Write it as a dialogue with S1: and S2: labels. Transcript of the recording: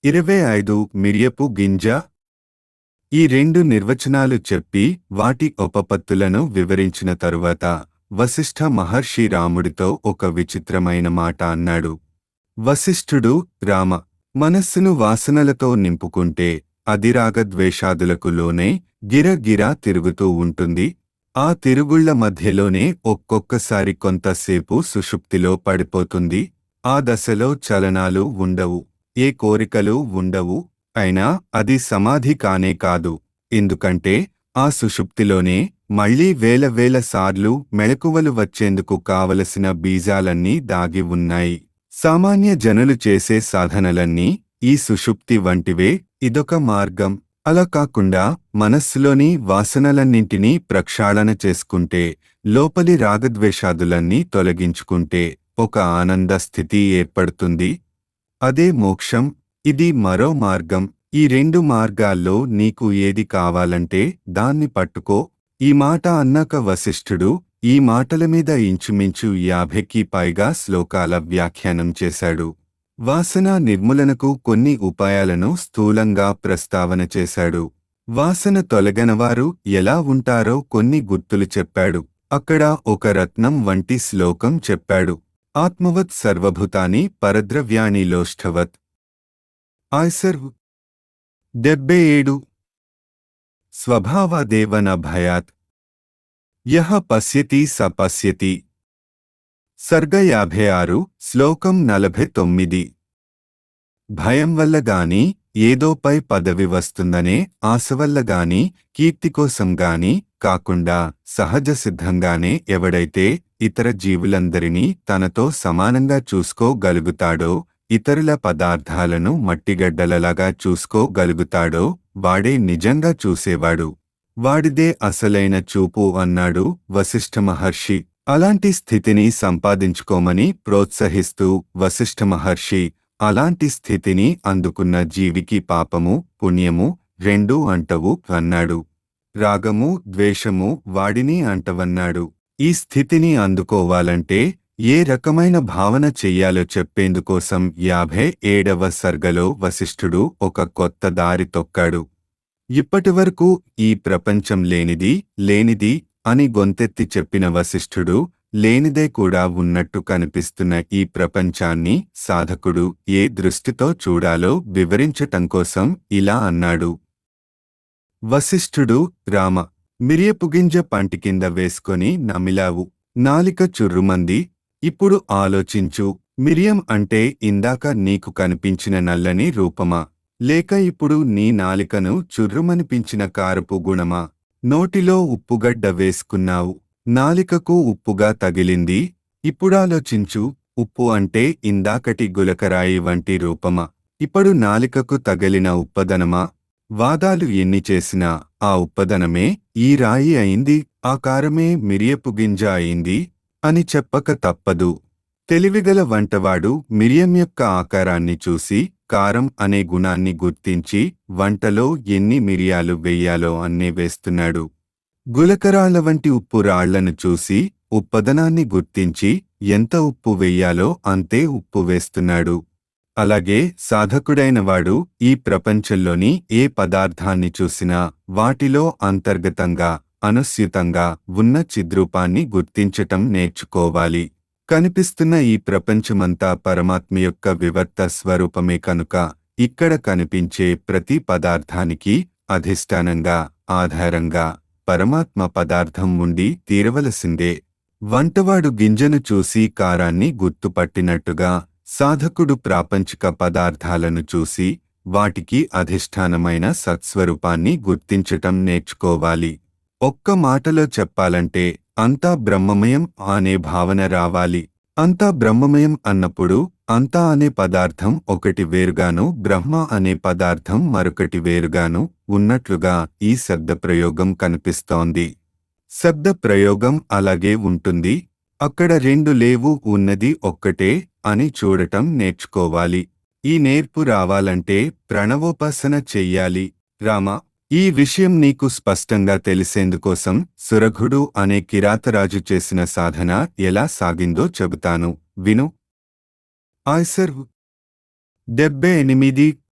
S1: ఇరవై ఐదు మిరియపు గింజ ఈ రెండు నిర్వచనాలు చెప్పి వాటి ఉపపత్తులను వివరించిన తరువాత వశిష్ఠ మహర్షి రాముడితో ఒక విచిత్రమైన మాట అన్నాడు వశిష్ఠుడు రామ మనస్సును వాసనలతో నింపుకుంటే అది రాగద్వేషాదులకు లోనే గిరగిరా తిరుగుతూ ఉంటుంది ఆ తిరుగుళ్ల మధ్యలోనే ఒక్కొక్కసారి కొంతసేపు సుషుప్తిలో పడిపోతుంది ఆ దశలో చలనాలు ఉండవు ఏ కోరికలు ఉండవు అయినా అది సమాధి కానే కాదు ఎందుకంటే ఆ సుషుప్తిలోనే మళ్లీ వేల వేల సార్లు మెలకువలు వచ్చేందుకు కావలసిన బీజాలన్నీ దాగి ఉన్నాయి సామాన్య జనులు చేసే సాధనలన్నీ ఈ సుషుప్తి వంటివే ఇదొక మార్గం అలా కాకుండా మనస్సులోని వాసనలన్నింటినీ ప్రక్షాళన చేసుకుంటే లోపలి రాగద్వేషాదులన్నీ తొలగించుకుంటే ఒక ఆనంద స్థితి ఏర్పడుతుంది అదే మోక్షం ఇది మరో మార్గం ఈ రెండు మార్గాల్లో నీకు ఏది కావాలంటే దాన్ని పట్టుకో ఈ మాట అన్నాక వశిష్ఠుడు ఈ మాటల మీద ఇంచుమించు యాభైకి పైగా శ్లోకాల వ్యాఖ్యానం చేశాడు వాసన నిర్మూలనకు కొన్ని ఉపాయాలను స్థూలంగా ప్రస్తావన చేశాడు వాసన తొలగనవారు ఎలా ఉంటారో కొన్ని గుర్తులు చెప్పాడు అక్కడ ఒక రత్నం వంటి శ్లోకం చెప్పాడు ఆత్మవత్ సర్వభూతాని పరద్రవ్యాణి లోష్ఠవత్ ఆయ్సర్వ్ డెబ్బై ఏడు స్వభావదేవన భయాత్ యహ పశ్యతి స పశ్యతి సర్గ యాభై ఆరు శ్లోకం నలభై తొమ్మిది భయం వల్ల గాని ఏదోపై పదవి వస్తుందనే ఆశ వల్ల గాని కీర్తి కోసం గాని కాకుండా సహజ సిద్ధంగానే ఎవడైతే ఇతర జీవులందరినీ తనతో సమానంగా చూసుకోగలుగుతాడో ఇతరుల పదార్థాలను మట్టిగడ్డలలాగా చూసుకోగలుగుతాడో వాడే నిజంగా చూసేవాడు వాడిదే అసలైన చూపు అన్నాడు వశిష్ఠ మహర్షి అలాంటి స్థితిని సంపాదించుకోమని ప్రోత్సహిస్తూ వశిష్ఠ మహర్షి అలాంటి స్థితిని అందుకున్న జీవికి పాపము పుణ్యము రెండూ అంటవు అన్నాడు రాగము ద్వేషము వాడిని అంటవన్నాడు ఈ స్థితిని అందుకోవాలంటే ఏ రకమైన భావన చెయ్యాలో చెప్పేందుకోసం యాభై ఏడవ సర్గలో వశిష్ఠుడు ఒక కొత్త దారి తొక్కాడు ఇప్పటివరకు ఈ ప్రపంచం లేనిది లేనిది అని గొంతెత్తి చెప్పిన వశిష్ఠుడు లేనిదే కూడా ఉన్నట్టు కనిపిస్తున్న ఈ ప్రపంచాన్ని సాధకుడు ఏ దృష్టితో చూడాలో వివరించటం కోసం ఇలా అన్నాడు వశిష్ఠుడు రామ మిరియపుగింజ పంటి కింద వేసుకొని నమిలావు నాలిక చుర్రుమంది ఇప్పుడు ఆలోచించు మిరియం అంటే ఇందాక నీకు కనిపించిన నల్లని రూపమా లేక ఇప్పుడు నీ నాలికను చుర్రుమనిపించిన కారపు గుణమా నోటిలో ఉప్పుగడ్డ వేసుకున్నావు నాలికకు ఉప్పుగా తగిలింది ఇప్పుడాలోచించు ఉప్పు అంటే ఇందాకటి గులకరాయి వంటి రూపమా ఇప్పుడు నాలికకు తగిలిన ఉప్పదనమా వాదాలు ఎన్ని చేసినా ఆ ఉప్పదనమే ఈ రాయి అయింది ఆ కారమే మిరియపు గింజ అయింది అని చెప్పక తప్పదు తెలివిగల వంటవాడు మిరియం యొక్క ఆకారాన్ని చూసి కారం అనే గుణాన్ని గుర్తించి వంటలో ఎన్ని మిరియాలు వెయ్యాలో అన్నే వేస్తున్నాడు గులకరాళ్ల వంటి ఉప్పు రాళ్లను చూసి ఉప్పదనాన్ని గుర్తించి ఎంత ఉప్పు వెయ్యాలో అంతే ఉప్పు వేస్తున్నాడు అలాగే సాధకుడైనవాడు ఈ ప్రపంచంలోని ఏ పదార్థాన్ని చూసినా వాటిలో అంతర్గతంగా అనుస్యుతంగా ఉన్న చిద్రూపాన్ని గుర్తించటం నేర్చుకోవాలి కనిపిస్తున్న ఈ ప్రపంచమంతా పరమాత్మ యొక్క వివర్త స్వరూపమే కనుక ఇక్కడ కనిపించే ప్రతి పదార్థానికి అధిష్టానంగా ఆధారంగా పరమాత్మ పదార్థం ఉండి తీరవలసిందే వంటవాడు గింజను చూసి కారాన్ని గుర్తుపట్టినట్టుగా సాధకుడు ప్రాపంచిక పదార్థాలను చూసి వాటికి అధిష్టానమైన సత్స్వరూపాన్ని గుర్తించటం నేర్చుకోవాలి ఒక్క మాటలో చెప్పాలంటే అంతా బ్రహ్మమయం అనే భావన రావాలి అంతా బ్రహ్మమయం అన్నప్పుడు అంతా అనే పదార్థం ఒకటి వేరుగాను బ్రహ్మ అనే పదార్థం మరొకటి వేరుగాను ఉన్నట్లుగా ఈ శబ్ద ప్రయోగం కనిపిస్తోంది శబ్ద ప్రయోగం అలాగే ఉంటుంది అక్కడ రెండు లేవు ఉన్నది ఒక్కటే అని చూడటం నేర్చుకోవాలి ఈ నేర్పు రావాలంటే ప్రణవోపాసన చెయ్యాలి రామ ఈ విషయం నీకు స్పష్టంగా తెలిసేందుకోసం సురఘుడు అనే కిరాతరాజు చేసిన సాధన ఎలా సాగిందో చెబుతాను విను ఆయ్సర్ డెబ్బై ఎనిమిది